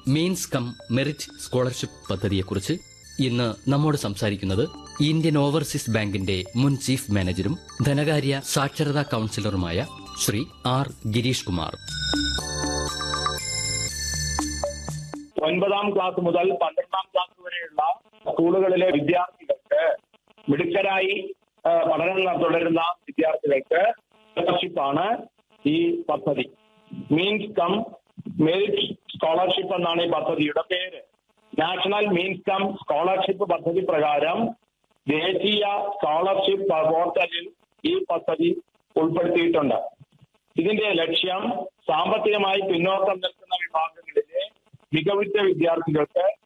means come merit scholarship പദ്ധതിയെക്കുറിച്ച് ഇന്ന് നമ്മോട് സംസാരിക്കുന്നത് ഇന്ത്യൻ ഓവർസീസ് ബാങ്കിന്റെ മുൻ ചീഫ് മാനേജരും ധനകാര്യ സാക്ഷരതാ കൌൺസിലറുമായ ശ്രീ ആർ ഗിരീഷ് കുമാർ ഒൻപതാം ക്ലാസ് മുതൽ പന്ത്രണ്ടാം ക്ലാസ് വരെയുള്ള സ്കൂളുകളിലെ വിദ്യാർത്ഥികൾക്ക് മിടുക്കരായി ആ, പഠനം ന- തുടരുന്ന വിദ്യാർത്ഥികൾക്ക് സ്കോളർഷിപ്പാണ് ഈ പദ്ധതി മീൻസ് കം മെറിറ്റ് സ്കോളർഷിപ്പ് എന്നാണ് ഈ പദ്ധതിയുടെ പേര് നാഷണൽ മീൻസ് കം സ്കോളർഷിപ്പ് പദ്ധതി പ്രകാരം ദേശീയ സ്കോളർഷിപ്പ് പോർട്ടലിൽ ഈ പദ്ധതി ഉൾപ്പെടുത്തിയിട്ടുണ്ട് ഇതിന്റെ ലക്ഷ്യം സാമ്പത്തികമായി പിന്നോക്കം നിൽക്കുന്ന വിഭാഗങ്ങളിലെ മികവുറ്റ വിദ്യാർത്ഥികൾക്ക്